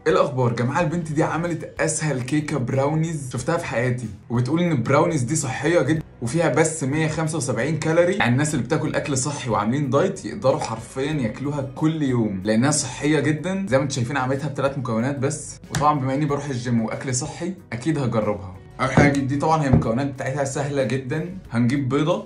ايه الاخبار جماعه البنت دي عملت اسهل كيكه براونيز شفتها في حياتي وبتقول ان البراونيز دي صحيه جدا وفيها بس 175 كالوري يعني الناس اللي بتاكل اكل صحي وعاملين دايت يقدروا حرفيا ياكلوها كل يوم لانها صحيه جدا زي ما انتم شايفين عملتها بثلاث مكونات بس وطبعا بما اني بروح الجيم واكل صحي اكيد هجربها اول حاجه دي طبعا هي المكونات بتاعتها سهله جدا هنجيب بيضه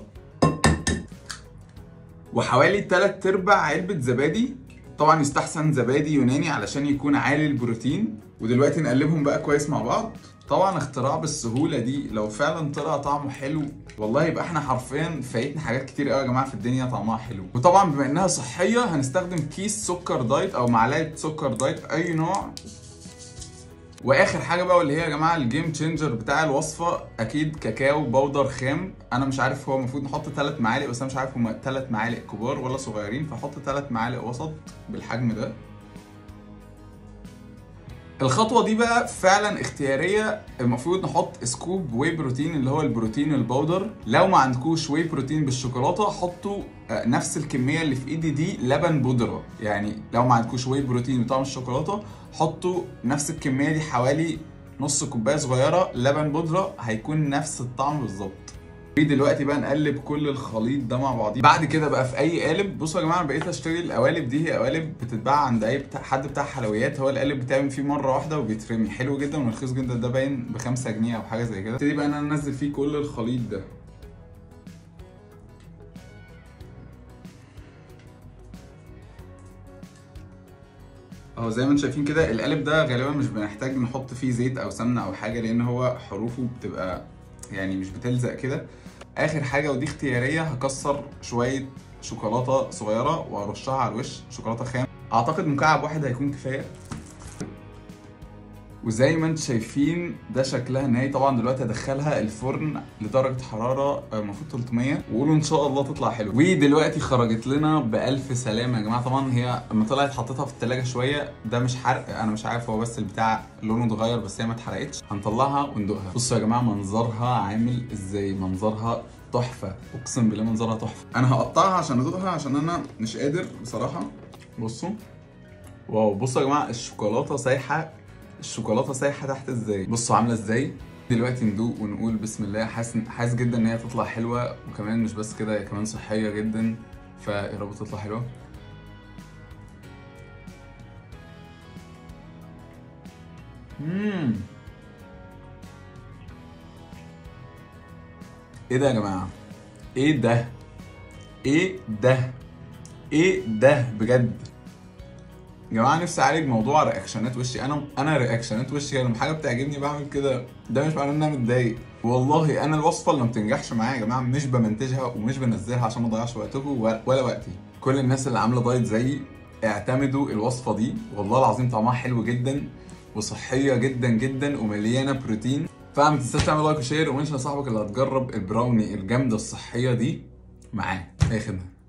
وحوالي 3 ارباع علبه زبادي طبعا يستحسن زبادي يوناني علشان يكون عالي البروتين ودلوقتي نقلبهم بقى كويس مع بعض طبعا اختراع بالسهوله دي لو فعلا طلع طعمه حلو والله يبقى احنا حرفيا فايتنا حاجات كتير قوي يا جماعه في الدنيا طعمها حلو وطبعا بما انها صحيه هنستخدم كيس سكر دايت او معلقه سكر دايت اي نوع واخر حاجه بقى واللي هي يا جماعه الجيم تشينجر بتاع الوصفه اكيد كاكاو بودر خام انا مش عارف هو المفروض نحط 3 معالق بس انا مش عارف هما 3 معالق كبار ولا صغيرين فحط 3 معالق وسط بالحجم ده الخطوه دي بقى فعلا اختياريه المفروض نحط سكوب واي بروتين اللي هو البروتين البودر لو ما عندكوش واي بروتين بالشوكولاته حطوا نفس الكميه اللي في ايدي دي لبن بودره يعني لو ما عندكوش واي بروتين بطعم الشوكولاته حطوا نفس الكميه دي حوالي نص كوبايه صغيره لبن بودره هيكون نفس الطعم بالظبط دلوقتي بقى نقلب كل الخليط ده مع بعضيه بعد كده بقى في اي قالب بصوا يا جماعه انا بقيت اشتري القوالب دي هي قوالب بتتباع عند اي بتاع حد بتاع حلويات هو القالب بتعمل فيه مره واحده وبيترمي حلو جدا ورخيص جدا ده باين ب 5 جنيه او حاجه زي كده ابتدي بقى ان انا انزل فيه كل الخليط ده اهو زي ما انتم شايفين كده القالب ده غالبا مش بنحتاج نحط فيه زيت او سمنه او حاجه لان هو حروفه بتبقى يعني مش بتلزق كده اخر حاجه ودي اختياريه هكسر شويه شوكولاته صغيره وارشها على الوش شوكولاته خام اعتقد مكعب واحد هيكون كفايه وزي ما انتم شايفين ده شكلها النهائي طبعا دلوقتي هدخلها الفرن لدرجه حراره المفروض 300 وقولوا ان شاء الله تطلع حلو ودلوقتي خرجت لنا بالف سلامه يا جماعه طبعا هي لما طلعت حطيتها في التلاجة شويه ده مش حرق انا مش عارف هو بس البتاع لونه اتغير بس هي ما اتحرقتش هنطلعها وندوقها بصوا يا جماعه منظرها عامل ازاي منظرها تحفه اقسم بالله منظرها تحفه انا هقطعها عشان ادوقها عشان انا مش قادر بصراحه بصوا واو بصوا يا جماعه الشوكولاته سايحه الشوكولاته سايحه تحت ازاي بصوا عامله ازاي دلوقتي ندوق ونقول بسم الله حاسس حاسس جدا ان هي تطلع حلوه وكمان مش بس كده هي كمان صحيه جدا فيا رب تطلع حلوه مم. ايه ده يا جماعه ايه ده ايه ده ايه ده بجد يا جماعه نفسي اعالج موضوع رياكشنات وشي انا انا رياكشنات وشي لما حاجه بتعجبني بعمل كده ده مش معناه ان انا متضايق والله انا الوصفه اللي ما بتنجحش معايا يا جماعه مش بمنتجها ومش بنزلها عشان ما اضيعش وقتكم ولا وقتي كل الناس اللي عامله دايت زيي اعتمدوا الوصفه دي والله العظيم طعمها حلو جدا وصحيه جدا جدا ومليانه بروتين فما تنساش تعمل لايك وشير ومنشن صاحبك اللي هتجرب البراوني الجامده الصحيه دي معاه اي خدمه